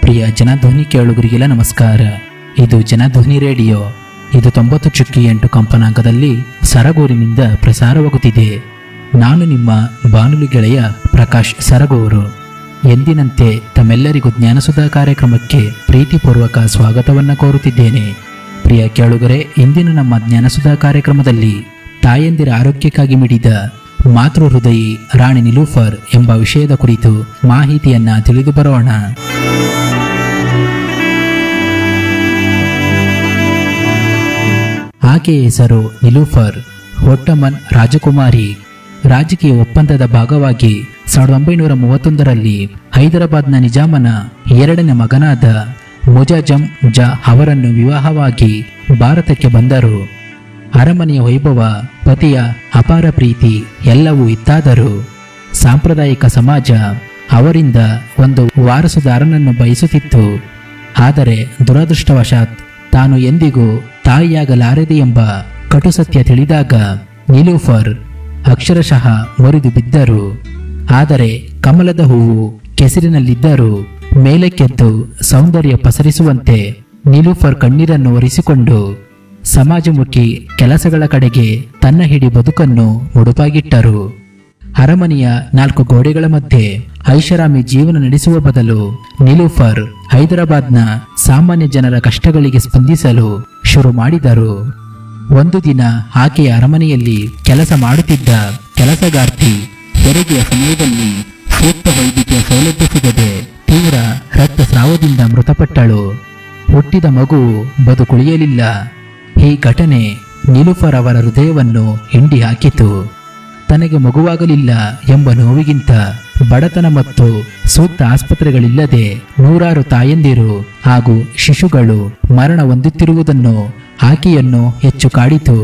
ಪ್ರಿಯ ಜನಧ್ವನಿ ಕೇಳುಗರಿಗೆಲ್ಲ ನಮಸ್ಕಾರ ಇದು ಜನಧ್ವನಿ ರೇಡಿಯೋ ಇದು ತೊಂಬತ್ತು ಚುಕ್ಕಿ ಎಂಟು ಕಂಪನಾಂಕದಲ್ಲಿ ಸರಗೂರಿನಿಂದ ಪ್ರಸಾರವಾಗುತ್ತಿದೆ ನಾನು ನಿಮ್ಮ ಬಾನುಲಿ ಗೆಳೆಯ ಪ್ರಕಾಶ್ ಸರಗೂರು ಎಂದಿನಂತೆ ತಮ್ಮೆಲ್ಲರಿಗೂ ಜ್ಞಾನಸುಧಾ ಕಾರ್ಯಕ್ರಮಕ್ಕೆ ಪ್ರೀತಿಪೂರ್ವಕ ಸ್ವಾಗತವನ್ನು ಕೋರುತ್ತಿದ್ದೇನೆ ಪ್ರಿಯ ಕೇಳುಗರೆ ಇಂದಿನ ನಮ್ಮ ಜ್ಞಾನಸುಧಾ ಕಾರ್ಯಕ್ರಮದಲ್ಲಿ ತಾಯಂದಿರ ಆರೋಗ್ಯಕ್ಕಾಗಿ ಮಿಡಿದ ಮಾತೃ ಹೃದಯಿ ರಾಣಿ ನಿಲೂಫರ್ ಎಂಬ ವಿಷಯದ ಕುರಿತು ಮಾಹಿತಿಯನ್ನ ತಿಳಿದು ಬರೋಣ ಆಕೆಯ ಹೆಸರು ನಿಲೂಫರ್ ಒಟ್ಟಮನ್ ರಾಜಕುಮಾರಿ ರಾಜಕೀಯ ಒಪ್ಪಂದದ ಭಾಗವಾಗಿ ಸಾವಿರದ ಒಂಬೈನೂರ ಮೂವತ್ತೊಂದರಲ್ಲಿ ಹೈದರಾಬಾದ್ನ ನಿಜಾಮನ ಎರಡನೇ ಮಗನಾದ ಮುಜಾಜಂ ಜ ಅವರನ್ನು ವಿವಾಹವಾಗಿ ಭಾರತಕ್ಕೆ ಬಂದರು ಅರಮನೆಯ ವೈಭವ ಪತಿಯ ಅಪಾರ ಪ್ರೀತಿ ಎಲ್ಲವೂ ಇತ್ತಾದರೂ ಸಾಂಪ್ರದಾಯಿಕ ಸಮಾಜ ಅವರಿಂದ ಒಂದು ವಾರಸುದಾರನನ್ನು ಬಯಸುತ್ತಿತ್ತು ಆದರೆ ದುರದೃಷ್ಟವಶಾತ್ ತಾನು ಎಂದಿಗೂ ತಾಯಿಯಾಗಲಾರದೆ ಎಂಬ ಕಟು ಸತ್ಯ ತಿಳಿದಾಗ ನಿಲೂಫರ್ ಅಕ್ಷರಶಃ ಮುರಿದು ಬಿದ್ದರು ಆದರೆ ಕಮಲದ ಹೂವು ಕೆಸರಿನಲ್ಲಿದ್ದರೂ ಮೇಲಕ್ಕೆದ್ದು ಸೌಂದರ್ಯ ಪಸರಿಸುವಂತೆ ನಿಲೂಫರ್ ಕಣ್ಣೀರನ್ನು ಒರೆಸಿಕೊಂಡು ಸಮಾಜಮುಖಿ ಕೆಲಸಗಳ ಕಡೆಗೆ ತನ್ನ ಹಿಡಿ ಬದುಕನ್ನು ಮುಡುಪಾಗಿಟ್ಟರು ಅರಮನೆಯ ನಾಲ್ಕು ಗೋಡೆಗಳ ಮಧ್ಯೆ ಐಷಾರಾಮಿ ಜೀವನ ನಡೆಸುವ ಬದಲು ನಿಲೂಫರ್ ಹೈದರಾಬಾದ್ನ ಸಾಮಾನ್ಯ ಜನರ ಕಷ್ಟಗಳಿಗೆ ಸ್ಪಂದಿಸಲು ಶುರು ಮಾಡಿದರು ಒಂದು ದಿನ ಆಕೆಯ ಅರಮನೆಯಲ್ಲಿ ಕೆಲಸ ಮಾಡುತ್ತಿದ್ದ ಕೆಲಸಗಾರ್ತಿ ಹೆರಿಗೆಯ ಸಮಯದಲ್ಲಿ ಸೂಕ್ತ ವೈದ್ಯಕೀಯ ಸೌಲಭ್ಯ ಸಿಗದೆ ತೀವ್ರ ರಕ್ತಸ್ರಾವದಿಂದ ಮೃತಪಟ್ಟಳು ಹುಟ್ಟಿದ ಮಗುವು ಬದುಕುಳಿಯಲಿಲ್ಲ ಈ ಘಟನೆ ನಿಲುಫರ್ ಅವರ ಹೃದಯವನ್ನು ಹಿಂಡಿ ಹಾಕಿತು ತನಗೆ ಮಗುವಾಗಲಿಲ್ಲ ಎಂಬ ನೋವಿಗಿಂತ ಬಡತನ ಮತ್ತು ಸೂಕ್ತ ಆಸ್ಪತ್ರೆಗಳಿಲ್ಲದೆ ನೂರಾರು ತಾಯಂದಿರು ಹಾಗೂ ಶಿಶುಗಳು ಮರಣ ಹೊಂದುತ್ತಿರುವುದನ್ನು ಆಕೆಯನ್ನು ಹೆಚ್ಚು ಕಾಡಿತು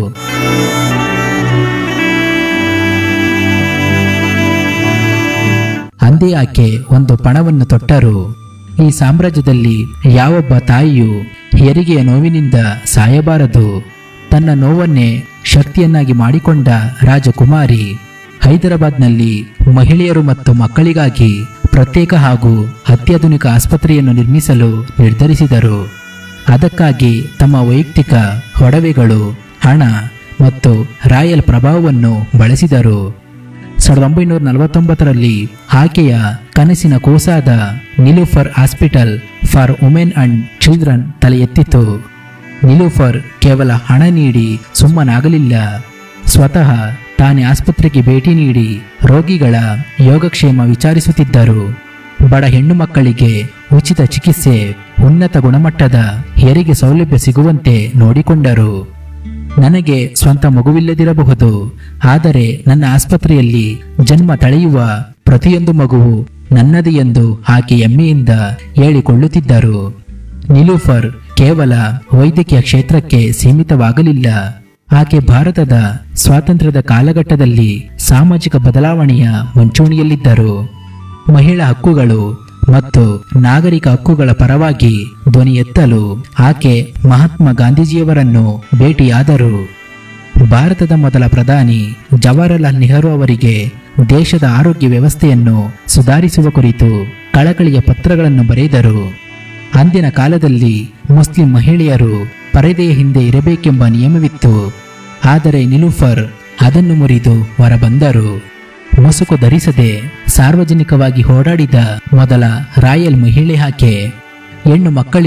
ಅಂದೇ ಆಕೆ ಒಂದು ಪಣವನ್ನು ತೊಟ್ಟರು ಈ ಸಾಮ್ರಾಜ್ಯದಲ್ಲಿ ಯಾವೊಬ್ಬ ತಾಯಿಯು ಹೆರಿಗೆಯ ನೋವಿನಿಂದ ಸಾಯಬಾರದು ತನ್ನ ನೋವನ್ನೇ ಶಕ್ತಿಯನ್ನಾಗಿ ಮಾಡಿಕೊಂಡ ರಾಜಕುಮಾರಿ ಹೈದರಾಬಾದ್ನಲ್ಲಿ ಮಹಿಳೆಯರು ಮತ್ತು ಮಕ್ಕಳಿಗಾಗಿ ಪ್ರತ್ಯೇಕ ಹಾಗೂ ಅತ್ಯಾಧುನಿಕ ಆಸ್ಪತ್ರೆಯನ್ನು ನಿರ್ಮಿಸಲು ನಿರ್ಧರಿಸಿದರು ಅದಕ್ಕಾಗಿ ತಮ್ಮ ವೈಯಕ್ತಿಕ ಒಡವೆಗಳು ಹಣ ಮತ್ತು ರಾಯಲ್ ಪ್ರಭಾವವನ್ನು ಬಳಸಿದರು ಸಾವಿರದ ಒಂಬೈನೂರ ನಲವತ್ತೊಂಬತ್ತರಲ್ಲಿ ಆಕೆಯ ಕನಸಿನ ಕೂಸಾದ Niloufer hospital for women and children ತಲೆ ಎತ್ತಿತು ನಿಲೂಫರ್ ಕೇವಲ ಹಣ ನೀಡಿ ಸುಮ್ಮನಾಗಲಿಲ್ಲ ಸ್ವತಃ ತಾನೇ ಆಸ್ಪತ್ರೆಗೆ ಭೇಟಿ ನೀಡಿ ರೋಗಿಗಳ ಯೋಗಕ್ಷೇಮ ವಿಚಾರಿಸುತ್ತಿದ್ದರು ಬಡ ಹೆಣ್ಣು ಮಕ್ಕಳಿಗೆ ಉಚಿತ ಚಿಕಿತ್ಸೆ ಉನ್ನತ ಗುಣಮಟ್ಟದ ಹೆರಿಗೆ ಸೌಲಭ್ಯ ಸಿಗುವಂತೆ ನೋಡಿಕೊಂಡರು ನನಗೆ ಸ್ವಂತ ಮಗುವಿಲ್ಲದಿರಬಹುದು ಆದರೆ ನನ್ನ ಆಸ್ಪತ್ರೆಯಲ್ಲಿ ಜನ್ಮ ತಳೆಯುವ ಪ್ರತಿಯೊಂದು ಮಗುವು ನನ್ನದು ಎಂದು ಆಕೆ ಹೆಮ್ಮೆಯಿಂದ ಹೇಳಿಕೊಳ್ಳುತ್ತಿದ್ದರು ನಿಲೂಫರ್ ಕೇವಲ ವೈದ್ಯಕೀಯ ಕ್ಷೇತ್ರಕ್ಕೆ ಸೀಮಿತವಾಗಲಿಲ್ಲ ಆಕೆ ಭಾರತದ ಸ್ವಾತಂತ್ರ್ಯದ ಕಾಲಘಟ್ಟದಲ್ಲಿ ಸಾಮಾಜಿಕ ಬದಲಾವಣೆಯ ಮುಂಚೂಣಿಯಲ್ಲಿದ್ದರು ಮಹಿಳಾ ಹಕ್ಕುಗಳು ಮತ್ತು ನಾಗರಿಕ ಹಕ್ಕುಗಳ ಪರವಾಗಿ ಧ್ವನಿ ಎತ್ತಲು ಆಕೆ ಮಹಾತ್ಮ ಗಾಂಧೀಜಿಯವರನ್ನು ಭೇಟಿಯಾದರು ಭಾರತದ ಮೊದಲ ಪ್ರಧಾನಿ ಜವಾಹರಲಾಲ್ ನೆಹರು ಅವರಿಗೆ ದೇಶದ ಆರೋಗ್ಯ ವ್ಯವಸ್ಥೆಯನ್ನು ಸುಧಾರಿಸುವ ಕುರಿತು ಕಳಕಳಿಯ ಪತ್ರಗಳನ್ನು ಬರೆದರು ಅಂದಿನ ಕಾಲದಲ್ಲಿ ಮುಸ್ಲಿಂ ಮಹಿಳೆಯರು ಪರದೆಯ ಹಿಂದೆ ಇರಬೇಕೆಂಬ ನಿಯಮವಿತ್ತು ಆದರೆ ನಿಲೂಫರ್ ಅದನ್ನು ಮುರಿದು ಹೊರಬಂದರು ಮುಸುಕು ಧರಿಸದೆ ಸಾರ್ವಜನಿಕವಾಗಿ ಓಡಾಡಿದ ಮೊದಲ ರಾಯಲ್ ಮಹಿಳೆ ಆಕೆ ಹೆಣ್ಣು ಮಕ್ಕಳಿಗೆ